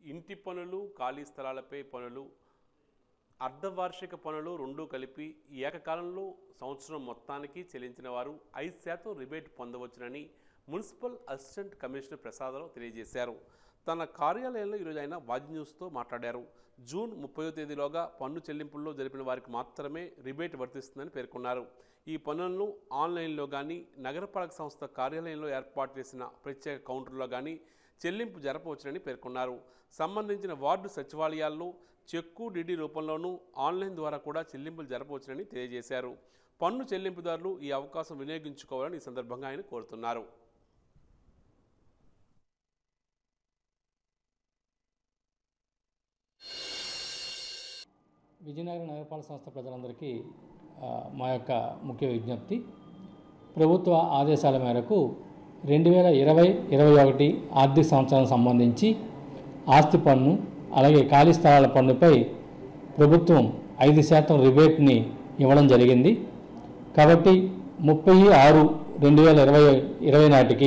ఇంటి పనులు ఖాళీ స్థలాలపై పనులు అర్ధవార్షిక పనులు రెండూ కలిపి ఏకకాలంలో సంవత్సరం మొత్తానికి చెల్లించిన వారు ఐదు శాతం రిబేట్ పొందవచ్చునని మున్సిపల్ అసిస్టెంట్ కమిషనర్ ప్రసాదరావు తెలియజేశారు తన కార్యాలయంలో ఈరోజు ఆయన వాజ్ న్యూస్తో మాట్లాడారు జూన్ ముప్పయో తేదీలోగా పన్ను చెల్లింపుల్లో జరిపిన వారికి మాత్రమే రిబేట్ వర్తిస్తుందని పేర్కొన్నారు ఈ పనులను ఆన్లైన్లో కానీ నగరపాలక సంస్థ కార్యాలయంలో ఏర్పాటు చేసిన ప్రత్యేక కౌంటర్లో కానీ చెల్లింపు జరపవచ్చునని పేర్కొన్నారు సంబంధించిన వార్డు సచివాలయాల్లో చెక్కు డిడి రూపంలోనూ ఆన్లైన్ ద్వారా కూడా చెల్లింపులు జరపవచ్చునని తెలియజేశారు పన్ను చెల్లింపుదారులు ఈ అవకాశం వినియోగించుకోవాలని ఈ సందర్భంగా ఆయన కోరుతున్నారు విజయనగరం నగరపాలక సంస్థ ప్రజలందరికీ ఆ, మా యొక్క ముఖ్య విజ్ఞప్తి ప్రభుత్వ ఆదేశాల మేరకు రెండు వేల ఇరవై ఇరవై ఒకటి ఆర్థిక సంవత్సరానికి సంబంధించి ఆస్తి పన్ను అలాగే ఖాళీ స్థలాల పన్నుపై ప్రభుత్వం ఐదు శాతం రిబేట్ని ఇవ్వడం జరిగింది కాబట్టి ముప్పై ఆరు రెండు వేల ఇరవై ఇరవై నాటికి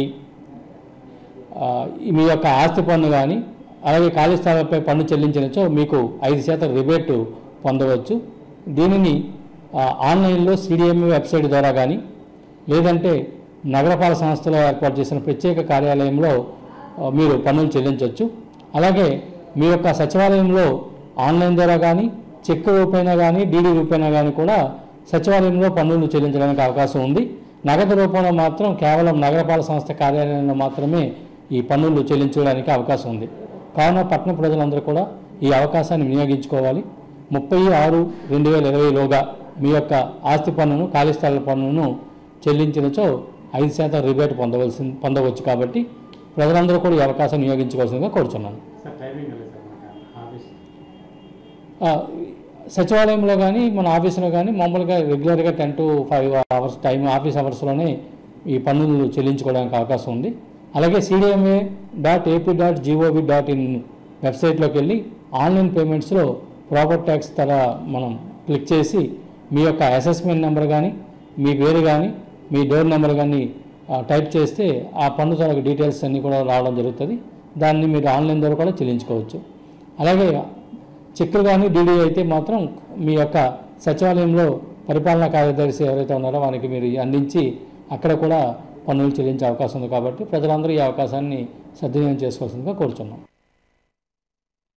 ఆ, మీ యొక్క ఆస్తి పన్ను కానీ అలాగే ఖాళీ స్థలాలపై పన్ను చెల్లించినచో మీకు ఐదు శాతం రిబేట్ పొందవచ్చు దీనిని ఆ, ఆన్లైన్లో సిడిఎంఏ వెబ్సైట్ ద్వారా కానీ లేదంటే నగరపాలక సంస్థలో ఏర్పాటు చేసిన ప్రత్యేక కార్యాలయంలో ఆ, మీరు పన్నులు చెల్లించవచ్చు అలాగే మీ యొక్క సచివాలయంలో ఆన్లైన్ ద్వారా కానీ చెక్ రూపైనా కానీ డీడీ రూపైనా కానీ కూడా సచివాలయంలో పన్నులు చెల్లించడానికి అవకాశం ఉంది నగదు రూపంలో మాత్రం కేవలం నగరపాలక సంస్థ కార్యాలయంలో మాత్రమే ఈ పన్నులు చెల్లించడానికి అవకాశం ఉంది కావున పట్టణ ప్రజలందరూ కూడా ఈ అవకాశాన్ని వినియోగించుకోవాలి ముప్పై ఆరు రెండు వేల ఇరవైలోగా మీ యొక్క ఆస్తి పన్నును ఖాళీ స్థలాల పన్నును చెల్లించినచో ఐదు శాతం రిబేట్ పొందవలసి పొందవచ్చు కాబట్టి ప్రజలందరూ కూడా ఈ అవకాశం వినియోగించుకోవాల్సిందిగా కోరుచున్నాను సార్ టైమింగ్ లేదు సార్ మనకి ఆఫీస్ ఆ, సచివాలయంలో కానీ మన ఆఫీసులో కానీ మామూలుగా రెగ్యులర్గా ten to five hours time office అవర్స్లోనే ఈ పన్నులు చెల్లించుకోవడానికి అవకాశం ఉంది అలాగే CDMA dot AP dot GOV dot in వెబ్సైట్లోకి వెళ్ళి ఆన్లైన్ పేమెంట్స్లో ప్రాపర్ ట్యాక్స్ ధర మనం క్లిక్ చేసి మీ యొక్క అసెస్మెంట్ నెంబర్ కానీ మీ పేరు కానీ మీ డోర్ నెంబర్ కానీ ఆ, టైప్ చేస్తే ఆ పన్ను తాలూకు డీటెయిల్స్ అన్నీ కూడా రావడం జరుగుతుంది దాన్ని మీరు ఆన్లైన్ ద్వారా కూడా చెల్లించుకోవచ్చు అలాగే చెక్కులు కానీ డీడీ అయితే మాత్రం మీ యొక్క సచివాలయంలో పరిపాలనా కార్యదర్శి ఎవరైతే ఉన్నారో వారికి మీరు అందించి అక్కడ కూడా పన్నులు చెల్లించే అవకాశం ఉంది కాబట్టి ప్రజలందరూ ఈ అవకాశాన్ని సద్వినియోగం చేసుకోవాల్సిందిగా కోరుచున్నాం